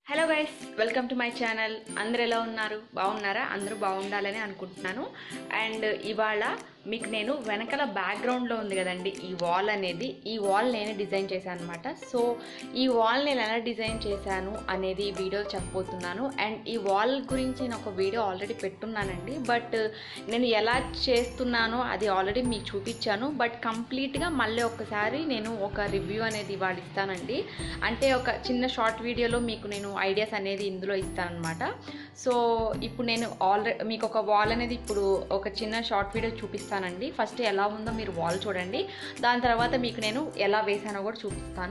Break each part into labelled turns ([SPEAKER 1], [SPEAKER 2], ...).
[SPEAKER 1] hello guys welcome to my channel అందరు ఎలా ఉన్నారు బాగున్నారా అందరూ బాగుండాలని అనుకుంటున్నాను అండ్ ఇవాళ మీకు నేను వెనకాల బ్యాక్గ్రౌండ్లో ఉంది కదండి ఈ వాల్ అనేది ఈ వాల్ నేనే డిజైన్ చేశాను అనమాట సో ఈ వాల్ నేను ఎలా డిజైన్ చేశాను అనేది ఈ వీడియో చెప్పబోతున్నాను అండ్ ఈ వాల్ గురించి నేను ఒక వీడియో ఆల్రెడీ పెట్టున్నానండి బట్ నేను ఎలా చేస్తున్నానో అది ఆల్రెడీ మీకు చూపించాను బట్ కంప్లీట్గా మళ్ళీ ఒకసారి నేను ఒక రివ్యూ అనేది ఇవాళ ఇస్తానండి అంటే ఒక చిన్న షార్ట్ వీడియోలో మీకు నేను ఐడియాస్ అనేది ఇందులో ఇస్తానన్నమాట సో ఇప్పుడు నేను ఆల్రెడీ మీకు ఒక వాల్ అనేది ఇప్పుడు ఒక చిన్న షార్ట్ వీడియో చూపిస్తానండి ఫస్ట్ ఎలా ఉందో మీరు వాల్ చూడండి దాని తర్వాత మీకు నేను ఎలా వేసానో కూడా చూపిస్తాను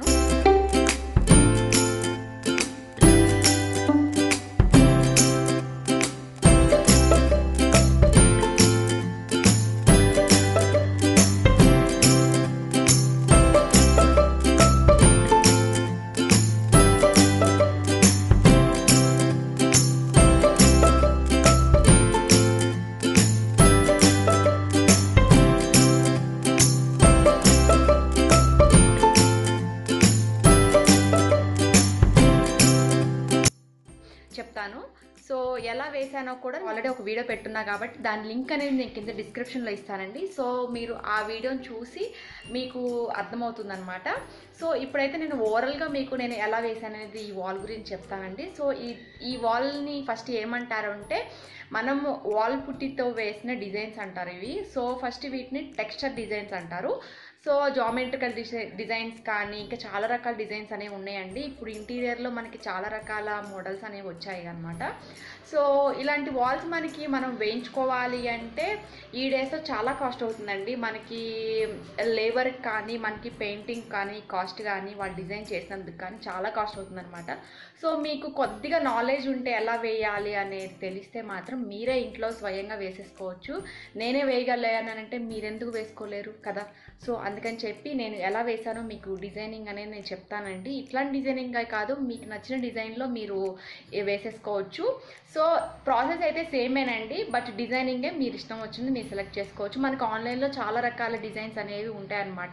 [SPEAKER 1] చెప్తాను సో ఎలా వేసానో కూడా ఆల్రెడీ ఒక వీడియో పెట్టున్నా కాబట్టి దాని లింక్ అనేది నేను కింద డిస్క్రిప్షన్లో ఇస్తానండి సో మీరు ఆ వీడియోని చూసి మీకు అర్థమవుతుందన్నమాట సో ఇప్పుడైతే నేను ఓవరాల్గా మీకు నేను ఎలా వేసాను అనేది ఈ వాల్ గురించి చెప్తానండి సో ఈ ఈ వాల్ని ఫస్ట్ ఏమంటారు అంటే మనం వాల్ పుట్టితో వేసిన డిజైన్స్ అంటారు ఇవి సో ఫస్ట్ వీటిని టెక్స్చర్ డిజైన్స్ అంటారు సో జామెట్రికల్ డిజై డిజైన్స్ కానీ ఇంకా చాలా రకాల డిజైన్స్ అనేవి ఉన్నాయండి ఇప్పుడు ఇంటీరియర్లో మనకి చాలా రకాల మోడల్స్ అనేవి వచ్చాయి అనమాట సో ఇలాంటి వాల్స్ మనకి మనం వేయించుకోవాలి అంటే ఈ డేస్లో చాలా కాస్ట్ అవుతుందండి మనకి లేబర్ కానీ మనకి పెయింటింగ్ కానీ కాస్ట్ కానీ వాళ్ళు డిజైన్ చేసినందుకు కానీ చాలా కాస్ట్ అవుతుందన్నమాట సో మీకు కొద్దిగా నాలెడ్జ్ ఉంటే ఎలా వేయాలి అనేది తెలిస్తే మాత్రం మీరే ఇంట్లో స్వయంగా వేసేసుకోవచ్చు నేనే వేయగలను మీరెందుకు వేసుకోలేరు కదా సో అందుకని చెప్పి నేను ఎలా వేసానో మీకు డిజైనింగ్ అనేది నేను చెప్తానండి ఇట్లాంటి డిజైనింగ్ కాదు మీకు నచ్చిన డిజైన్లో మీరు వేసేసుకోవచ్చు సో ప్రాసెస్ అయితే సేమేనండి బట్ డిజైనింగే మీరు ఇష్టం వచ్చింది మీరు సెలెక్ట్ చేసుకోవచ్చు మనకు ఆన్లైన్లో చాలా రకాల డిజైన్స్ అనేవి ఉంటాయన్నమాట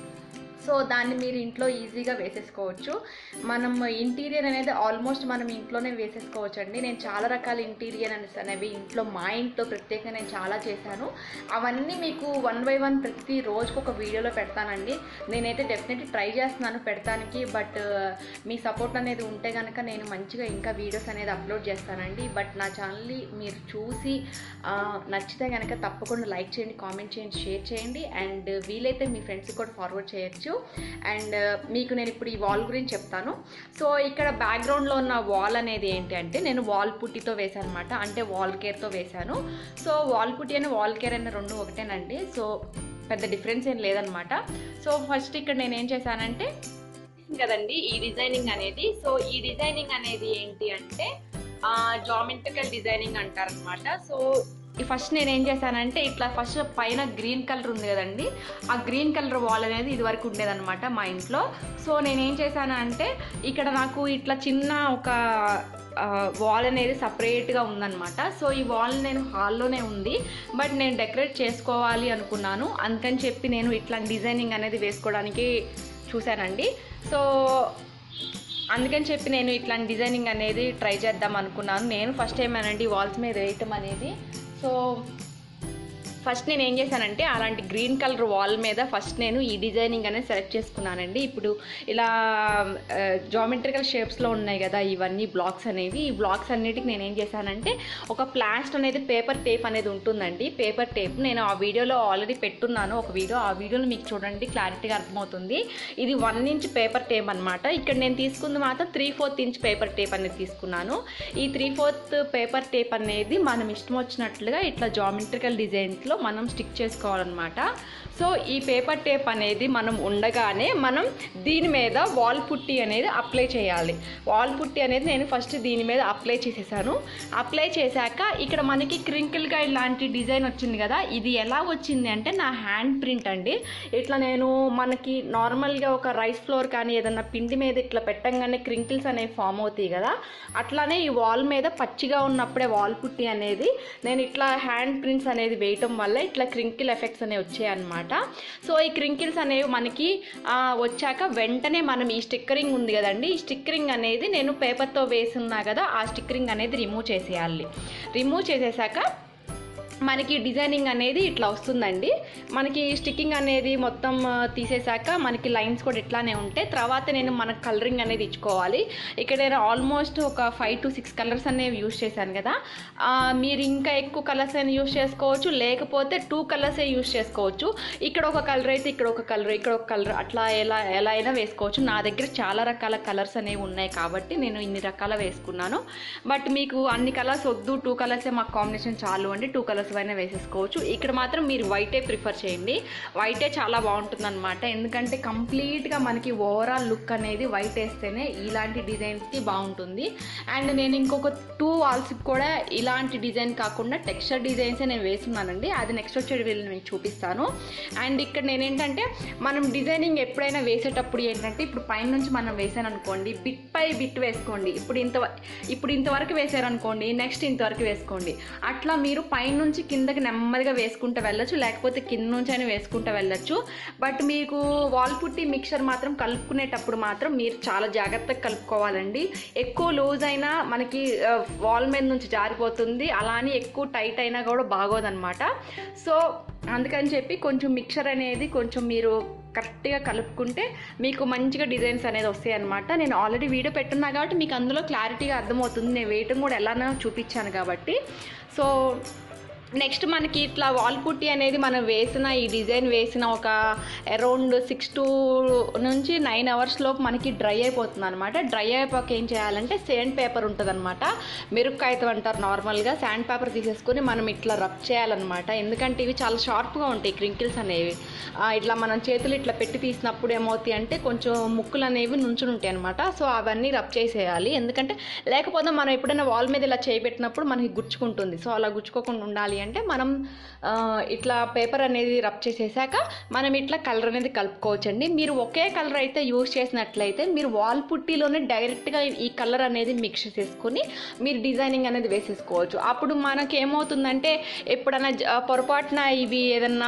[SPEAKER 1] సో దాన్ని మీరు ఇంట్లో ఈజీగా వేసేసుకోవచ్చు మనం ఇంటీరియర్ అనేది ఆల్మోస్ట్ మనం ఇంట్లోనే వేసేసుకోవచ్చు అండి నేను చాలా రకాల ఇంటీరియర్ అనేవి ఇంట్లో మా ఇంట్లో ప్రత్యేకంగా నేను చాలా చేశాను అవన్నీ మీకు వన్ బై వన్ ప్రతి రోజుకు ఒక వీడియోలో పెడతానండి నేనైతే డెఫినెట్లీ ట్రై చేస్తున్నాను పెడతానికి బట్ మీ సపోర్ట్ అనేది ఉంటే కనుక నేను మంచిగా ఇంకా వీడియోస్ అనేది అప్లోడ్ చేస్తానండి బట్ నా ఛానల్ని మీరు చూసి నచ్చితే కనుక తప్పకుండా లైక్ చేయండి కామెంట్ చేయండి షేర్ చేయండి అండ్ వీలైతే మీ ఫ్రెండ్స్కి కూడా ఫార్వర్డ్ చేయొచ్చు అండ్ మీకు నేను ఇప్పుడు ఈ వాల్ గురించి చెప్తాను సో ఇక్కడ బ్యాక్గ్రౌండ్లో ఉన్న వాల్ అనేది ఏంటి అంటే నేను వాల్ పుట్టితో వేసాను అనమాట అంటే వాల్ కేర్తో వేశాను సో వాల్ పుట్టి అని వాల్ కేర్ అనే రెండు ఒకటేనండి సో పెద్ద డిఫరెన్స్ ఏం లేదనమాట సో ఫస్ట్ ఇక్కడ నేను ఏం చేశానంటే కదండి ఈ డిజైనింగ్ అనేది సో ఈ డిజైనింగ్ అనేది ఏంటి అంటే జామెట్రికల్ డిజైనింగ్ అంటారనమాట సో ఫస్ట్ నేను ఏం చేశానంటే ఇట్లా ఫస్ట్ పైన గ్రీన్ కలర్ ఉంది కదండి ఆ గ్రీన్ కలర్ వాల్ అనేది ఇది వరకు ఉండేదన్నమాట మా ఇంట్లో సో నేను ఏం చేశాను అంటే ఇక్కడ నాకు ఇట్లా చిన్న ఒక వాల్ అనేది సపరేట్గా ఉందన్నమాట సో ఈ వాల్ నేను హాల్లోనే ఉంది బట్ నేను డెకరేట్ చేసుకోవాలి అనుకున్నాను అందుకని చెప్పి నేను ఇట్లా డిజైనింగ్ అనేది వేసుకోవడానికి చూశానండి సో అందుకని చెప్పి నేను ఇట్లాంటి డిజైనింగ్ అనేది ట్రై చేద్దాం అనుకున్నాను నేను ఫస్ట్ టైం అనండి వాల్స్ మీద వేయటం అనేది సో ఫస్ట్ నేను ఏం చేశానంటే అలాంటి గ్రీన్ కలర్ వాల్ మీద ఫస్ట్ నేను ఈ డిజైనింగ్ అనేది సెలెక్ట్ చేసుకున్నానండి ఇప్పుడు ఇలా జామెట్రికల్ షేప్స్లో ఉన్నాయి కదా ఇవన్నీ బ్లాక్స్ అనేవి ఈ బ్లాక్స్ అన్నిటికి నేను ఏం చేశానంటే ఒక ప్లాస్ట్ అనేది పేపర్ టేప్ అనేది ఉంటుందండి పేపర్ టేప్ నేను ఆ వీడియోలో ఆల్రెడీ పెట్టున్నాను ఒక వీడియో ఆ వీడియోలో మీకు చూడండి క్లారిటీగా అర్థమవుతుంది ఇది వన్ ఇంచ్ పేపర్ టేప్ అనమాట ఇక్కడ నేను తీసుకుంది మాత్రం three fourth inch paper tape అనేది తీసుకున్నాను ఈ త్రీ ఫోర్త్ పేపర్ టేప్ అనేది మనం ఇష్టం వచ్చినట్లుగా ఇట్లా జామెట్రికల్ డిజైన్స్లో మనం స్టిక్ చేసుకోవాలన్నమాట సో ఈ పేపర్ టేప్ అనేది మనం ఉండగానే మనం దీని మీద వాల్ పుట్టి అనేది అప్లై చేయాలి వాల్ పుట్టి అనేది నేను ఫస్ట్ దీని మీద అప్లై చేసేసాను అప్లై చేశాక ఇక్కడ మనకి క్రింకిల్గా ఇలాంటి డిజైన్ వచ్చింది కదా ఇది ఎలా వచ్చింది అంటే నా హ్యాండ్ ప్రింట్ అండి ఇట్లా నేను మనకి నార్మల్గా ఒక రైస్ ఫ్లోర్ కానీ ఏదన్నా పిండి మీద ఇట్లా పెట్టంగానే క్రింకిల్స్ అనేవి ఫామ్ అవుతాయి కదా అట్లానే ఈ వాల్ మీద పచ్చిగా ఉన్నప్పుడే వాల్ పుట్టి అనేది నేను ఇట్లా హ్యాండ్ ప్రింట్స్ అనేది వేయటం వల్ల ఇట్లా క్రింకిల్ ఎఫెక్ట్స్ అనేవి వచ్చాయన్నమాట సో ఈ క్రింకిల్స్ అనేవి మనకి ఆ, వచ్చాక వెంటనే మనం ఈ స్టిక్కరింగ్ ఉంది కదండి ఈ స్టిక్కరింగ్ అనేది నేను పేపర్తో వేసి ఉన్నా కదా ఆ స్టిక్కరింగ్ అనేది రిమూవ్ చేసేయాలి రిమూవ్ చేసేసాక మనకి డిజైనింగ్ అనేది ఇట్లా వస్తుందండి మనకి స్టిక్కింగ్ అనేది మొత్తం ఆ, తీసేశాక మనకి లైన్స్ కూడా ఇట్లానే ఉంటాయి తర్వాత నేను మనకు కలరింగ్ అనేది ఇచ్చుకోవాలి ఇక్కడ నేను ఆల్మోస్ట్ ఒక ఫైవ్ టు సిక్స్ కలర్స్ అనేవి యూస్ చేశాను కదా ఆ, మీరు ఇంకా ఎక్కువ కలర్స్ అయినా యూస్ చేసుకోవచ్చు లేకపోతే టూ కలర్సే యూస్ చేసుకోవచ్చు ఇక్కడ ఒక కలర్ అయితే ఇక్కడ ఒక కలర్ ఇక్కడ ఒక కలర్ అట్లా ఎలా ఎలా అయినా వేసుకోవచ్చు నా దగ్గర చాలా రకాల కలర్స్ అనేవి ఉన్నాయి కాబట్టి నేను ఇన్ని రకాల వేసుకున్నాను బట్ మీకు అన్ని కలర్స్ వద్దు టూ కలర్సే మాకు కాంబినేషన్ చాలు అంటే టూ కలర్స్ అయినా వేసేసుకోవచ్చు ఇక్కడ మాత్రం మీరు వైటే ప్రిఫర్ చేయండి వైటే చాలా బాగుంటుంది అనమాట ఎందుకంటే కంప్లీట్గా మనకి ఓవరాల్ లుక్ అనేది వైట్ వేస్తేనే ఇలాంటి డిజైన్స్కి బాగుంటుంది అండ్ నేను ఇంకొక టూ వాల్స్కి కూడా ఇలాంటి డిజైన్ కాకుండా టెక్స్చర్ డిజైన్స్ నేను వేస్తున్నానండి అది నెక్స్ట్ వచ్చే వీళ్ళు నేను చూపిస్తాను అండ్ ఇక్కడ నేనేంటంటే మనం డిజైనింగ్ ఎప్పుడైనా వేసేటప్పుడు ఏంటంటే ఇప్పుడు పైన నుంచి మనం వేసాను అనుకోండి బిట్ పై బిట్ వేసుకోండి ఇప్పుడు ఇంత ఇప్పుడు ఇంతవరకు వేసారనుకోండి నెక్స్ట్ ఇంతవరకు వేసుకోండి అట్లా మీరు పైనుంచి కిందకి నెమ్మదిగా వేసుకుంటూ వెళ్ళొచ్చు లేకపోతే కింద నుంచి అయినా వేసుకుంటూ వెళ్ళొచ్చు బట్ మీకు వాల్ పుట్టి మిక్చర్ మాత్రం కలుపుకునేటప్పుడు మాత్రం మీరు చాలా జాగ్రత్తగా కలుపుకోవాలండి ఎక్కువ లూజ్ అయినా మనకి వాల్ మీద నుంచి జారిపోతుంది అలా అని ఎక్కువ టైట్ అయినా కూడా బాగోదన్నమాట సో అందుకని చెప్పి కొంచెం మిక్చర్ అనేది కొంచెం మీరు కరెక్ట్గా కలుపుకుంటే మీకు మంచిగా డిజైన్స్ అనేది వస్తాయి అనమాట నేను ఆల్రెడీ వీడియో పెట్టున్నా కాబట్టి మీకు అందులో క్లారిటీగా అర్థమవుతుంది నేను వేయటం కూడా ఎలానో చూపించాను కాబట్టి సో నెక్స్ట్ మనకి ఇట్లా వాల్ పుట్టి అనేది మనం వేసిన ఈ డిజైన్ వేసిన ఒక అరౌండ్ సిక్స్ టు నుంచి నైన్ అవర్స్ లోపు మనకి డ్రై అయిపోతుంది అనమాట డ్రై అయిపోక ఏం చేయాలంటే శాండ్ పేపర్ ఉంటుంది అనమాట మెరుగు కాగితం అంటారు నార్మల్గా శాండ్ పేపర్ తీసేసుకొని మనం ఇట్లా రబ్ చేయాలన్నమాట ఎందుకంటే ఇవి చాలా షార్ప్గా ఉంటాయి క్రింకిల్స్ అనేవి ఆ, ఇట్లా మనం చేతులు ఇట్లా పెట్టి తీసినప్పుడు ఏమవుతాయి అంటే కొంచెం ముక్కులు అనేవి నుంచుని ఉంటాయి అనమాట సో అవన్నీ రబ్ చేసేయాలి ఎందుకంటే లేకపోతే మనం ఎప్పుడైనా వాల్ మీద ఇలా చేయబెట్టినప్పుడు మనకి గుచ్చుకుంటుంది సో అలా గుచ్చుకోకుండా ఉండాలి అంటే మనం ఆ, ఇట్లా పేపర్ అనేది రబ్ చేసేసాక మనం ఇట్లా కలర్ అనేది కలుపుకోవచ్చండి మీరు ఒకే కలర్ అయితే యూజ్ చేసినట్లయితే మీరు వాల్ పుట్టిలోనే డైరెక్ట్గా ఈ కలర్ అనేది మిక్స్ చేసుకొని మీరు డిజైనింగ్ అనేది వేసేసుకోవచ్చు అప్పుడు మనకి ఏమవుతుందంటే ఎప్పుడైనా జ- పొరపాటున ఇవి ఏదన్నా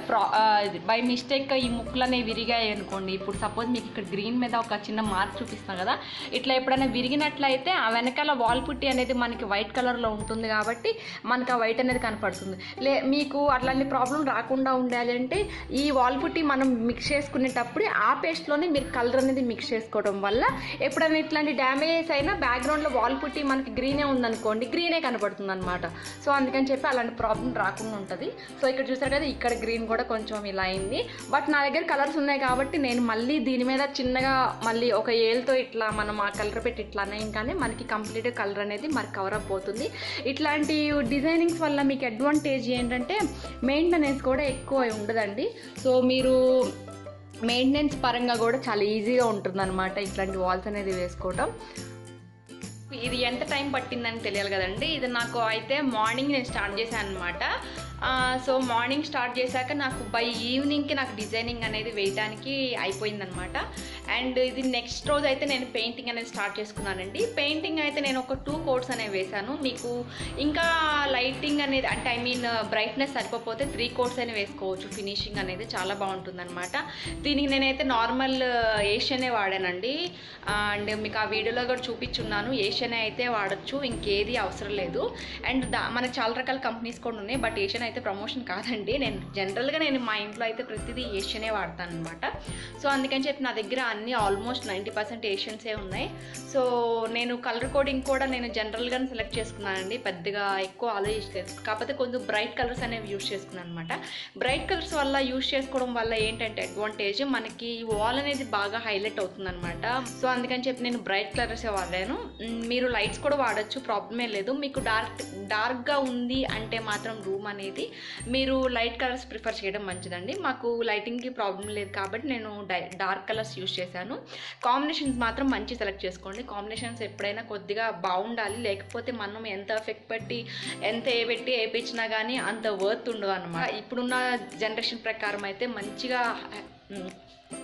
[SPEAKER 1] బై మిస్టేక్ ఈ ముక్కలు అనేవి విరిగాయి అనుకోండి ఇప్పుడు సపోజ్ మీకు ఇక్కడ గ్రీన్ మీద ఒక చిన్న మార్క్ చూపిస్తాం కదా ఇట్లా ఎప్పుడైనా విరిగినట్లయితే ఆ వెనకాల వాల్ పుట్టి అనేది మనకి వైట్ కలర్లో ఉంటుంది కాబట్టి మనకి ఆ వైట్ అనేది కనపడుతుంది లే మీకు అట్లాంటి ప్రాబ్లం రాకుండా ఉండాలి అంటే ఈ వాల్ పుట్టి మనం మిక్స్ చేసుకునేటప్పుడు ఆ పేస్ట్లోనే మీరు కలర్ అనేది మిక్స్ చేసుకోవడం వల్ల ఎప్పుడైనా ఇట్లాంటి డ్యామేజెస్ అయినా బ్యాక్గ్రౌండ్లో వాల్ పుట్టి మనకి గ్రీనే ఉందనుకోండి గ్రీనే కనపడుతుంది అనమాట సో అందుకని చెప్పి అలాంటి ప్రాబ్లం రాకుండా ఉంటుంది సో ఇక్కడ చూసారు కదా ఇక్కడ గ్రీన్ కూడా కొంచెం ఇలా అయింది బట్ నా దగ్గర కలర్స్ ఉన్నాయి కాబట్టి నేను మళ్ళీ దీని మీద చిన్నగా మళ్ళీ ఒక ఏళ్ళతో ఇట్లా మనం ఆ కలర్ పెట్టి ఇట్లా కానీ మనకి కంప్లీట్ కలర్ అనేది మరి కవర్ అప్ అవుతుంది ఇట్లాంటి డిజైనింగ్స్ వల్ల మీకు అడ్వాంటేజ్ ఏంటంటే మెయింటెనెన్స్ కూడా ఎక్కువ ఉండదండి సో మీరు మెయింటెనెన్స్ పరంగా కూడా చాలా ఈజీగా ఉంటుందన్నమాట ఇట్లాంటి వాల్స్ అనేది వేసుకోవటం ఇది ఎంత టైం పట్టిందని తెలియాలి కదండి ఇది నాకు అయితే మార్నింగ్ నేను స్టార్ట్ చేశాను అనమాట సో మార్నింగ్ స్టార్ట్ చేశాక నాకు బై ఈవినింగ్కి నాకు డిజైనింగ్ అనేది వేయడానికి అయిపోయిందనమాట అండ్ ఇది నెక్స్ట్ రోజు అయితే నేను పెయింటింగ్ అనేది స్టార్ట్ చేసుకున్నానండి పెయింటింగ్ అయితే నేను ఒక టూ కోట్స్ అనేవి వేశాను మీకు ఇంకా లైటింగ్ అనేది అంటే ఐ మీన్ బ్రైట్నెస్ సరిపోతే త్రీ కోట్స్ అయినా వేసుకోవచ్చు ఫినిషింగ్ అనేది చాలా బాగుంటుందన్నమాట దీనికి నేనైతే నార్మల్ ఏషియనే వాడానండి అండ్ మీకు ఆ వీడియోలో కూడా చూపించున్నాను ఏషియనే అయితే వాడచ్చు ఇంకేది అవసరం లేదు అండ్ దా మనకు చాలా రకాల కంపెనీస్ కూడా ఉన్నాయి బట్ ఏషియన్ అయితే ప్రమోషన్ కాదండి నేను జనరల్గా నేను మా ఇంట్లో అయితే ప్రతిదీ ఏషియనే వాడతాను అనమాట సో అందుకని చెప్పి నా దగ్గర అన్ని ఆల్మోస్ట్ నైంటీ పర్సెంట్ ఏషియన్సే ఉన్నాయి సో నేను కలర్ కోడింగ్ కూడా నేను జనరల్గానే సెలెక్ట్ చేసుకున్నానండి పెద్దగా ఎక్కువ ఆలోచించలేదు కాకపోతే కొంచెం బ్రైట్ కలర్స్ అనేవి యూస్ చేసుకున్నాను అనమాట బ్రైట్ కలర్స్ వల్ల యూస్ చేసుకోవడం వల్ల ఏంటంటే అడ్వాంటేజ్ మనకి వాల్ అనేది బాగా హైలైట్ అవుతుందన్నమాట సో అందుకని చెప్పి నేను బ్రైట్ కలర్స్ వాడాను మ్, మీరు లైట్స్ కూడా వాడచ్చు ప్రాబ్లమే లేదు మీకు డార్క్ డార్క్గా ఉంది అంటే మాత్రం రూమ్ అనేది మీరు లైట్ కలర్స్ ప్రిఫర్ చేయడం మంచిదండి మాకు లైటింగ్కి ప్రాబ్లం లేదు కాబట్టి నేను డై డార్క్ కలర్స్ యూస్ చేశాను కాంబినేషన్స్ మాత్రం మంచి సెలెక్ట్ చేసుకోండి కాంబినేషన్స్ ఎప్పుడైనా కొద్దిగా బాగుండాలి లేకపోతే మనం ఎంత ఎఫెక్ట్ పెట్టి ఎంత ఏ పెట్టి వేయించినా కానీ అంత వర్త్ ఉండదు అనమాట ఇప్పుడున్న జనరేషన్ ప్రకారం అయితే మంచిగా మ్,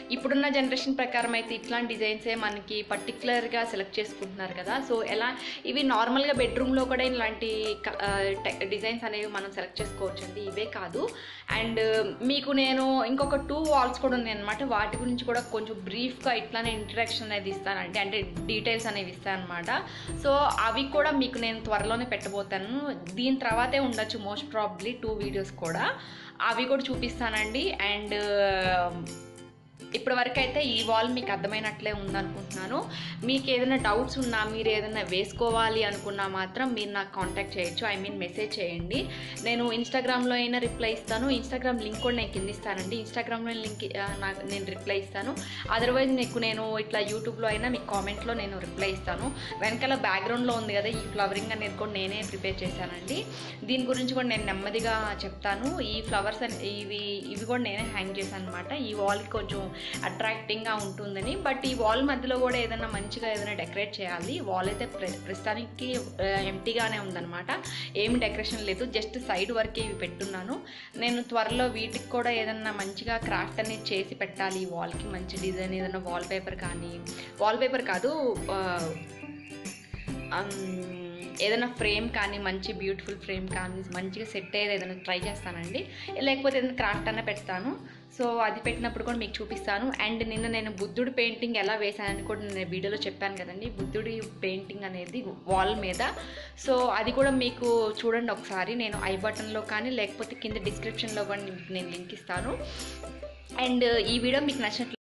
[SPEAKER 1] ఇప్పుడున్న జనరేషన్ ప్రకారం అయితే ఇట్లాంటి డిజైన్సే మనకి పర్టికులర్గా సెలెక్ట్ చేసుకుంటున్నారు కదా సో ఎలా ఇవి నార్మల్గా బెడ్రూమ్లో కూడా ఇలాంటి డిజైన్స్ అనేవి మనం సెలెక్ట్ చేసుకోవచ్చు అండి ఇవే కాదు అండ్ మీకు నేను ఇంకొక టూ వాల్స్ కూడా ఉన్నాయి అనమాట వాటి గురించి కూడా కొంచెం బ్రీఫ్గా ఇట్లానే ఇంట్రడక్షన్ అనేది ఇస్తానంటే అంటే డీటెయిల్స్ అనేవి ఇస్తాను అనమాట సో అవి కూడా మీకు నేను త్వరలోనే పెట్టబోతాను దీని తర్వాతే ఉండొచ్చు మోస్ట్ ప్రాబ్లీ టూ వీడియోస్ కూడా అవి కూడా చూపిస్తానండి అండ్ ఇప్పటి వరకు అయితే ఈ వాల్ మీకు అర్థమైనట్లే ఉందనుకుంటున్నాను మీకు ఏదైనా డౌట్స్ ఉన్నా మీరు ఏదైనా వేసుకోవాలి అనుకున్నా మాత్రం మీరు నాకు కాంటాక్ట్ చేయొచ్చు ఐ మీన్ మెసేజ్ చేయండి నేను ఇన్స్టాగ్రామ్లో అయినా రిప్లై ఇస్తాను ఇన్స్టాగ్రామ్ లింక్ కూడా నేను కింద ఇస్తానండి ఇన్స్టాగ్రామ్లో లింక్ నాకు నేను రిప్లై ఇస్తాను అదర్వైజ్ మీకు నేను ఇట్లా యూట్యూబ్లో అయినా మీకు కామెంట్లో నేను రిప్లై ఇస్తాను వెనకాల బ్యాక్గ్రౌండ్లో ఉంది కదా ఈ ఫ్లవరింగ్ అనేది కూడా నేనే ప్రిపేర్ చేశానండి దీని గురించి కూడా నేను నెమ్మదిగా చెప్తాను ఈ ఫ్లవర్స్ అనే ఇవి ఇవి కూడా నేనే హ్యాంగ్ చేశాను అనమాట ఈ వాల్కి కొంచెం అట్రాక్టింగ్గా ఉంటుందని బట్ ఈ వాల్ మధ్యలో కూడా ఏదైనా మంచిగా ఏదైనా డెకరేట్ చేయాలి వాల్ అయితే ప్ర- ప్రస్తుతానికి ఎంటీగానే ఉందన్నమాట ఏమి డెకరేషన్ లేదు జస్ట్ సైడ్ వరకే ఇవి పెట్టున్నాను నేను త్వరలో వీటికి కూడా ఏదైనా మంచిగా క్రాఫ్ట్ అనేది చేసి పెట్టాలి ఈ వాల్కి మంచి డిజైన్ ఏదైనా వాల్ పేపర్ కానీ వాల్ పేపర్ కాదు ఆ, అమ్, ఏదైనా ఫ్రేమ్ కానీ మంచి బ్యూటిఫుల్ ఫ్రేమ్ కానీ మంచిగా సెట్ అయ్యేది ఏదైనా ట్రై చేస్తానండి లేకపోతే ఏదైనా క్రాఫ్ట్ అన్న పెడతాను సో అది పెట్టినప్పుడు కూడా మీకు చూపిస్తాను అండ్ నిన్న నేను బుద్ధుడి పెయింటింగ్ ఎలా వేసానని కూడా నేను వీడియోలో చెప్పాను కదండి బుద్ధుడి పెయింటింగ్ అనేది వాల్ మీద సో అది కూడా మీకు చూడండి ఒకసారి నేను ఐ బటన్లో కానీ లేకపోతే కింద డిస్క్రిప్షన్లో కూడా నేను లింక్ ఇస్తాను అండ్ ఈ వీడియో మీకు నచ్చినట్లు